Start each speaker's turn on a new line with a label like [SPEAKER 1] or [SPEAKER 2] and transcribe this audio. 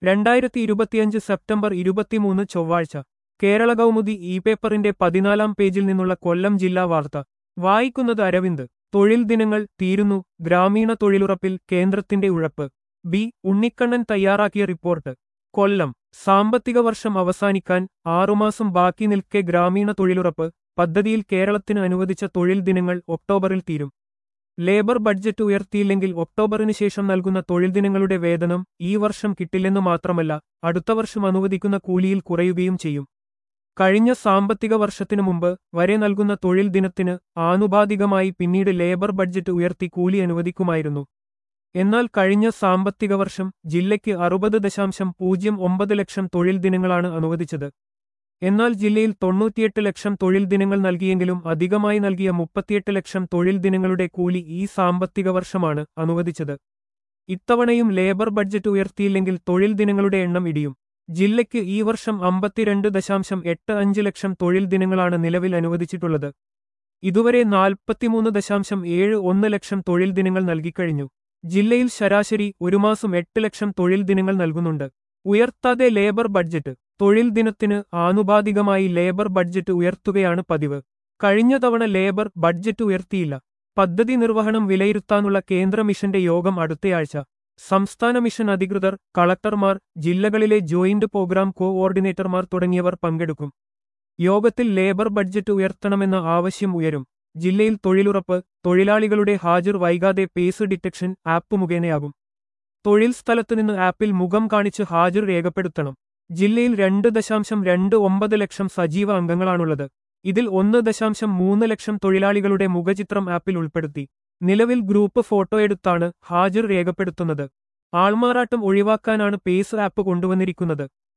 [SPEAKER 1] രണ്ടായിരത്തി ഇരുപത്തിയഞ്ച് സെപ്റ്റംബർ ഇരുപത്തിമൂന്ന് ചൊവ്വാഴ്ച കേരള കൗമുദി ഇ പേപ്പറിന്റെ പതിനാലാം പേജിൽ നിന്നുള്ള കൊല്ലം ജില്ലാ വാർത്ത വായിക്കുന്നത് അരവിന്ദ് തൊഴിൽ ദിനങ്ങൾ തീരുന്നു ഗ്രാമീണ തൊഴിലുറപ്പിൽ കേന്ദ്രത്തിന്റെ ഉഴപ്പ് ബി ഉണ്ണിക്കണ്ണൻ തയ്യാറാക്കിയ റിപ്പോർട്ട് കൊല്ലം സാമ്പത്തിക വർഷം അവസാനിക്കാൻ ആറുമാസം ബാക്കി നിൽക്കെ ഗ്രാമീണ തൊഴിലുറപ്പ് പദ്ധതിയിൽ കേരളത്തിന് അനുവദിച്ച തൊഴിൽ ദിനങ്ങൾ ഒക്ടോബറിൽ തീരും ലേബർ ബഡ്ജറ്റ് ഉയർത്തിയില്ലെങ്കിൽ ഒക്ടോബറിന് ശേഷം നൽകുന്ന തൊഴിൽ ദിനങ്ങളുടെ വേതനം ഈ വർഷം കിട്ടില്ലെന്നു മാത്രമല്ല അടുത്ത വർഷം അനുവദിക്കുന്ന കൂലിയിൽ കുറയുകയും ചെയ്യും കഴിഞ്ഞ സാമ്പത്തിക വർഷത്തിനു മുമ്പ് വരെ നൽകുന്ന തൊഴിൽ ദിനത്തിന് ആനുപാതികമായി പിന്നീട് ലേബർ ബഡ്ജറ്റ് ഉയർത്തി കൂലി അനുവദിക്കുമായിരുന്നു എന്നാൽ കഴിഞ്ഞ സാമ്പത്തിക വർഷം ജില്ലയ്ക്ക് അറുപത് ദശാംശം പൂജ്യം ഒമ്പത് ലക്ഷം തൊഴിൽ ദിനങ്ങളാണ് അനുവദിച്ചത് എന്നാൽ ജില്ലയിൽ തൊണ്ണൂറ്റിയെട്ട് ലക്ഷം തൊഴിൽ ദിനങ്ങൾ നൽകിയെങ്കിലും അധികമായി നൽകിയ മുപ്പത്തിയെട്ട് ലക്ഷം തൊഴിൽ ദിനങ്ങളുടെ കൂലി ഈ സാമ്പത്തിക വർഷമാണ് അനുവദിച്ചത് ഇത്തവണയും ലേബർ ബഡ്ജറ്റ് ഉയർത്തിയില്ലെങ്കിൽ തൊഴിൽ ദിനങ്ങളുടെ എണ്ണം ഇടിയും ജില്ലയ്ക്ക് ഈ വർഷം അമ്പത്തിരണ്ട് ദശാംശം എട്ട് അഞ്ച് ലക്ഷം തൊഴിൽ ദിനങ്ങളാണ് നിലവിൽ അനുവദിച്ചിട്ടുള്ളത് ഇതുവരെ നാൽപ്പത്തിമൂന്ന് ദശാംശം ഏഴ് ഒന്ന് ലക്ഷം തൊഴിൽ ദിനങ്ങൾ നൽകിക്കഴിഞ്ഞു ജില്ലയിൽ ശരാശരി ഒരു മാസം എട്ട് ലക്ഷം തൊഴിൽ ദിനങ്ങൾ നൽകുന്നുണ്ട് ഉയർത്താതെ ലേബർ ബഡ്ജറ്റ് തൊഴിൽ ദിനത്തിന് ആനുപാതികമായി ലേബർ ബഡ്ജറ്റ് ഉയർത്തുകയാണ് പതിവ് കഴിഞ്ഞ തവണ ലേബർ ബഡ്ജറ്റ് ഉയർത്തിയില്ല പദ്ധതി നിർവഹണം വിലയിരുത്താനുള്ള കേന്ദ്ര മിഷന്റെ യോഗം അടുത്തയാഴ്ച സംസ്ഥാന മിഷൻ അധികൃതർ കളക്ടർമാർ ജില്ലകളിലെ ജോയിന്റ് പ്രോഗ്രാം കോഓർഡിനേറ്റർമാർ തുടങ്ങിയവർ പങ്കെടുക്കും യോഗത്തിൽ ലേബർ ബഡ്ജറ്റ് ഉയർത്തണമെന്ന ആവശ്യം ഉയരും ജില്ലയിൽ തൊഴിലുറപ്പ് തൊഴിലാളികളുടെ ഹാജർ വൈകാതെ പേസ് ഡിറ്റക്ഷൻ ആപ്പ് മുഖേനയാകും തൊഴിൽ സ്ഥലത്തുനിന്ന് ആപ്പിൽ മുഖം കാണിച്ച് ഹാജർ രേഖപ്പെടുത്തണം ജില്ലയിൽ രണ്ട് ദശാംശം രണ്ട് ഒമ്പത് ലക്ഷം സജീവ അംഗങ്ങളാണുള്ളത് ഇതിൽ ഒന്ന് ദശാംശം മൂന്ന് ലക്ഷം തൊഴിലാളികളുടെ മുഖചിത്രം ആപ്പിൽ ഉൾപ്പെടുത്തി നിലവിൽ ഗ്രൂപ്പ് ഫോട്ടോ എടുത്താണ് ഹാജർ രേഖപ്പെടുത്തുന്നത് ആൾമാറാട്ടം ഒഴിവാക്കാനാണ് പേസ് ആപ്പ് കൊണ്ടുവന്നിരിക്കുന്നത്